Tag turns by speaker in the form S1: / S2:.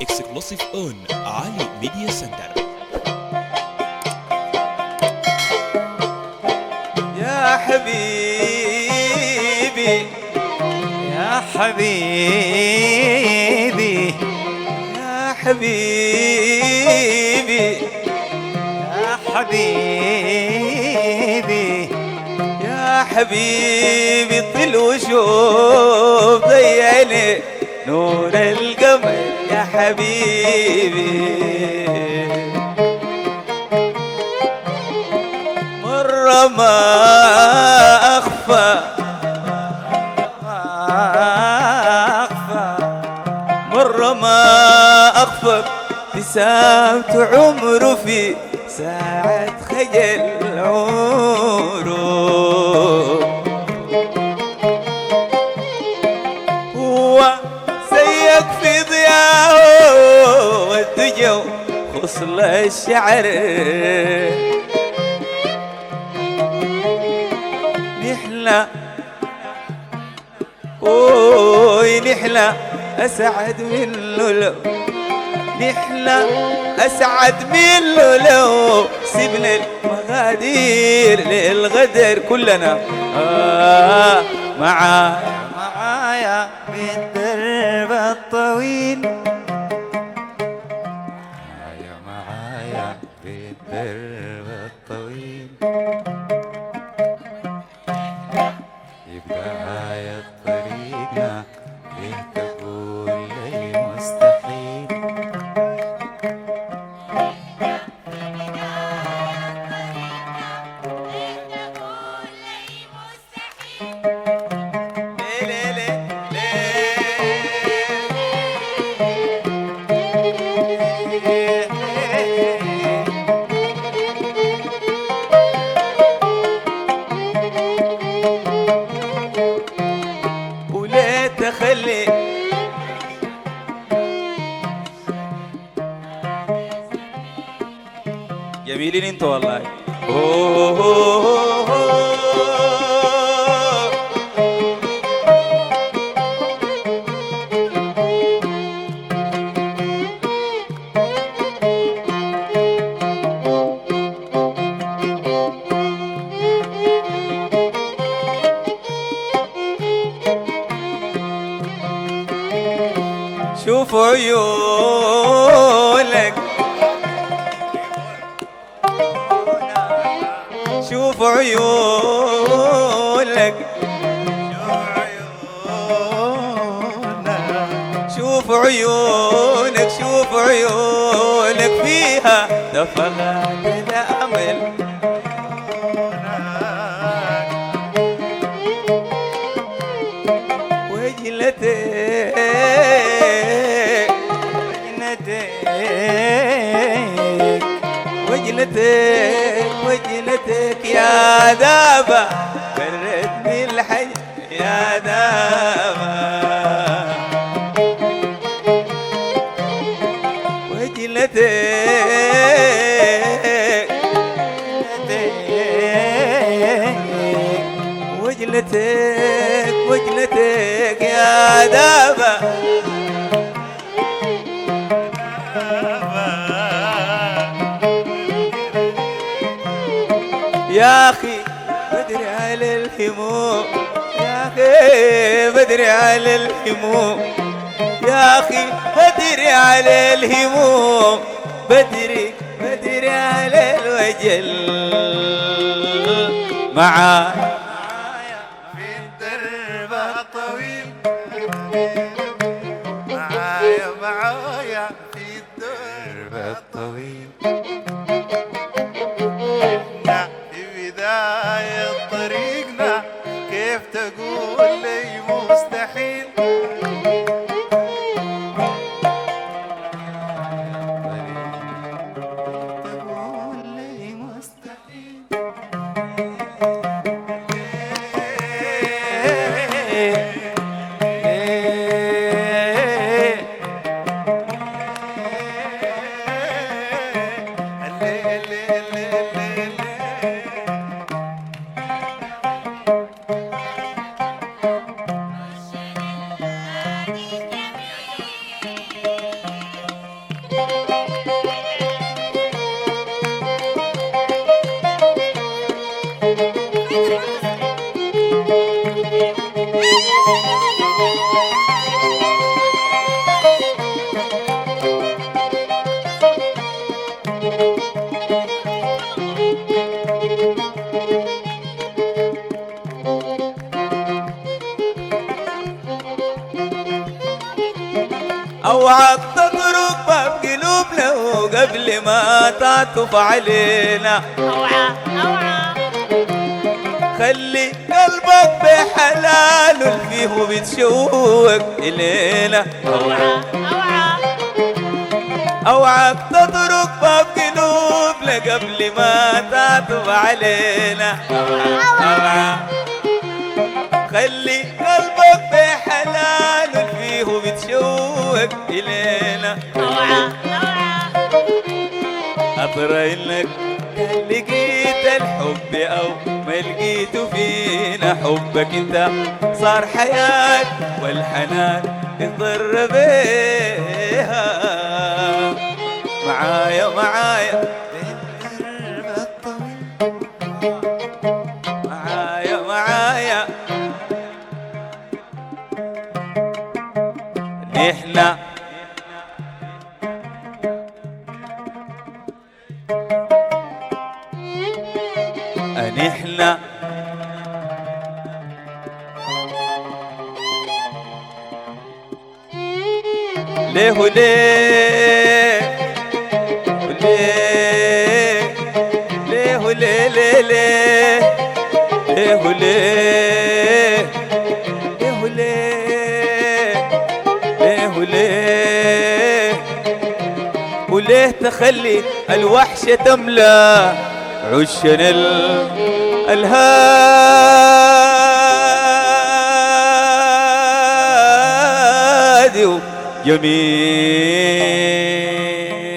S1: exclusive on Ali Media Center.
S2: يا حبيبي
S3: يا حبيبي
S2: يا حبيبي
S3: يا حبيبي
S2: يا حبيبي طل وشوف ضيعني نور القمر يا حبيبي مرة ما أخفى
S3: ما أخفى
S2: مرة ما أخفى ابتسامة عمره في ساعة خجل عمره هو زيك في ضياءه والدجى خصل الشعر نحلى اوي نحلى اسعد منه لو نحلى اسعد منه لو سيبنا المغادير للغدر كلنا آه معايا
S3: معايا بالدرب الطويل معايا معايا بالدرب الطويل بداية طريقنا ليه تقول لي مستحيل
S2: ليه ليه ليه ليه ولا تخلي جميلين انتوا والله أوه أوه أوه. شوف عيونك شوف عيونك شوف عيونك شوف عيونك فيها دفغات الأمل وجلتك
S3: وجنتك
S2: وجلتك وجلتك يا دابة برتني الحي يا دابة وجلتك وجلتك وجلتك يا دابة يا أخي بدري على الهموم يا أخي بدري على الهموم يا أخي بدري على الهموم بدري بدري على الوجل معاي
S3: في الدرب الطويل معايا معايا في الدرب الطويل احنا في بداية طريقنا كيف تقول لي مستحيل تقول لي مستحيل
S2: تطرق باب قلوبنا وقبل ما تعطف علينا
S4: اوعى اوعى
S2: خلي قلبك بحلاله فيه بتشوق إلينا
S4: اوعى اوعى
S2: اوعك تطرق باب قلوبنا قبل ما تعطف علينا اوعى خلي قلبك بحلاله فيه بتشوق إلينا
S4: اوعى اوعى
S2: أطرى إنك لقيت الحب أو ما لقيته فينا حبك انت صار حياة والحنان انضر بيها معايا معايا معايا معايا نحنا نحنا ليه وليه وليه ليه وليه ليه ليه ليه وليه ليه وليه ليه وليه وليه تخلي الوحشة تملى عشنا ال الهادي جميل